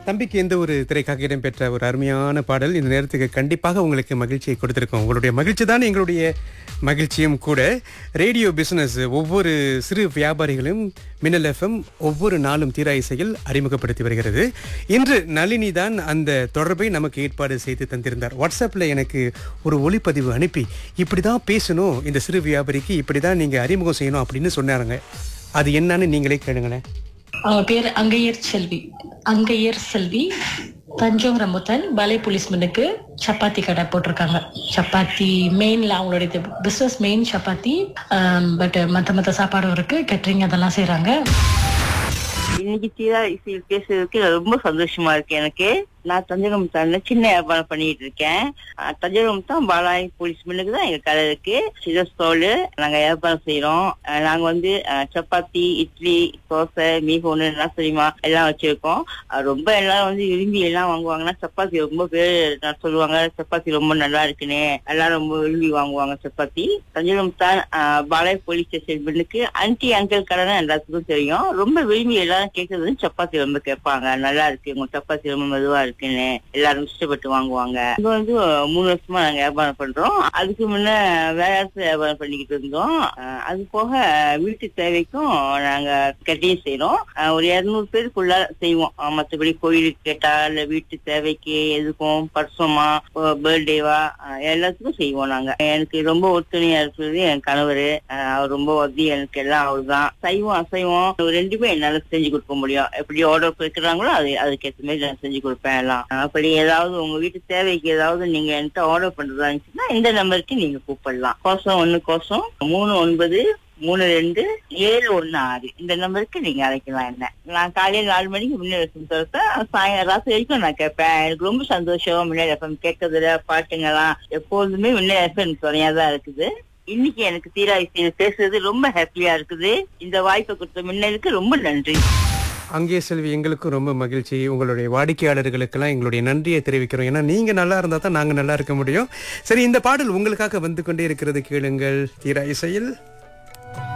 தம்பிக்கு எந்த ஒரு திரைக்காக இடம்பெற்ற ஒரு அருமையான பாடல் இந்த நேரத்துக்கு கண்டிப்பாக உங்களுக்கு மகிழ்ச்சியை கொடுத்திருக்கோம் உங்களுடைய மகிழ்ச்சி தான் எங்களுடைய மகிழ்ச்சியும் கூட ரேடியோ பிசினஸ் ஒவ்வொரு சிறு வியாபாரிகளும் மின்னல் எஃப்எம் ஒவ்வொரு நாளும் தீரா இசையில் அறிமுகப்படுத்தி வருகிறது இன்று நளினி தான் அந்த தொடர்பை நமக்கு ஏற்பாடு செய்து தந்திருந்தார் வாட்ஸ்அப்பில் எனக்கு ஒரு ஒளிப்பதிவு அனுப்பி இப்படி தான் பேசணும் இந்த சிறு வியாபாரிக்கு இப்படி தான் நீங்கள் அறிமுகம் செய்யணும் அப்படின்னு சொன்னாருங்க அது என்னன்னு நீங்களே கேளுங்களேன் அவங்க பேர் அங்கையர் செல்வி அங்கையர் செல்வி தஞ்சோங் ரமுத்தன் பாலே போலீஸ் மனுக்கு சப்பாத்தி கடை போட்டிருக்காங்க சப்பாத்தி மெயின்ல அவங்களுடைய பிசினஸ் மெயின் சப்பாத்தி பட் மத்த மத்த சாப்பாடும் இருக்கு கேட்டரிங் அதெல்லாம் செய்றாங்க இன்னைக்கு தீரா இசையில் பேசுறதுக்கு ரொம்ப சந்தோஷமா இருக்கு எனக்கு நான் தஞ்சகம் தான் சின்ன வியாபாரம் பண்ணிட்டு இருக்கேன் அஹ் தஞ்சகம் தான் பாலாய் போலீஸ் மில்லுக்கு தான் எங்க கடை இருக்கு சிதஸ்தோல் நாங்க வியாபாரம் செய்யறோம் அஹ் நாங்க வந்து அஹ் சப்பாத்தி இட்லி தோசை மீகோன்னு எல்லாம் தெரியுமா எல்லாம் வச்சிருக்கோம் அஹ் ரொம்ப எல்லாரும் வந்து விரும்பி எல்லாம் வாங்குவாங்கன்னா சப்பாத்தி ரொம்ப பேர் நான் சொல்லுவாங்க சப்பாத்தி ரொம்ப நல்லா இருக்குன்னு எல்லாரும் ரொம்ப விரும்பி வாங்குவாங்க சப்பாத்தி தஞ்சகம் தான் அஹ் பாலாய் போலீஸ் ஸ்டேஷன் மில்லுக்கு ஆன்டி அங்கிள் கடை தான் எல்லாத்துக்கும் தெரியும் ரொம்ப விரும்பி எல்லாரும் கேட்கறது வந்து சப்பாத்தி ரொம்ப கேட்பாங்க நல்லா இருக்கு உங்க சப்பாத்தி ரொம்ப மெதுவா இருக்குன்னு எல்லாரும் இஷ்டப்பட்டு வாங்குவாங்க இங்க வந்து மூணு வருஷமா நாங்க வியாபாரம் பண்றோம் அதுக்கு முன்ன வேற இடத்துல வியாபாரம் பண்ணிக்கிட்டு இருந்தோம் அஹ் அது போக வீட்டு தேவைக்கும் நாங்க கட்டியும் செய்யறோம் அஹ் ஒரு இருநூறு பேருக்குள்ள செய்வோம் அஹ் மத்தபடி கோயிலுக்கு கேட்டா இல்ல வீட்டு தேவைக்கு எதுக்கும் பர்சமா பர்த்டேவா எல்லாத்துக்கும் செய்வோம் நாங்க எனக்கு ரொம்ப ஒத்துணையா இருக்கிறது என் கணவர் அவர் ரொம்ப உதவி எனக்கு எல்லாம் அவர்தான் சைவம் அசைவம் ரெண்டுமே என்னால செஞ்சு கொடுக்க முடியும் எப்படி ஆர்டர் கொடுக்குறாங்களோ அது அதுக்கேற்ற மாதிரி நான் செஞ்சு கொடுப்பேன் எல்லாம் அப்படி ஏதாவது உங்க வீட்டு தேவைக்கு ஏதாவது நீங்க என்கிட்ட ஆர்டர் பண்றதா இருந்துச்சுன்னா இந்த நம்பருக்கு நீங்க கூப்பிடலாம் கோசம் ஒண்ணு கோசம் மூணு ஒன்பது மூணு ரெண்டு ஏழு ஒண்ணு ஆறு இந்த நம்பருக்கு நீங்க அழைக்கலாம் என்ன நான் காலையில நாலு மணிக்கு முன்னேற சாயங்காலம் ராத்திரி வரைக்கும் நான் கேட்பேன் எனக்கு ரொம்ப சந்தோஷம் முன்னேற எஃப்எம் கேட்கறதுல பாட்டுங்கெல்லாம் எப்போதுமே முன்னேற எஃப்எம் துணையா தான் இருக்குது இன்னைக்கு எனக்கு தீரா இசையில் பேசுறது ரொம்ப ஹாப்பியா இருக்குது இந்த வாய்ப்பை கொடுத்த முன்னேருக்கு ரொம்ப நன்றி அங்கே செல்வி எங்களுக்கும் ரொம்ப மகிழ்ச்சி உங்களுடைய வாடிக்கையாளர்களுக்கெல்லாம் எங்களுடைய நன்றியை தெரிவிக்கிறோம் ஏன்னா நீங்க நல்லா இருந்தா தான் நாங்க நல்லா இருக்க முடியும் சரி இந்த பாடல் உங்களுக்காக வந்து கொண்டே இருக்கிறது கேளுங்கள் தீரா இசையில்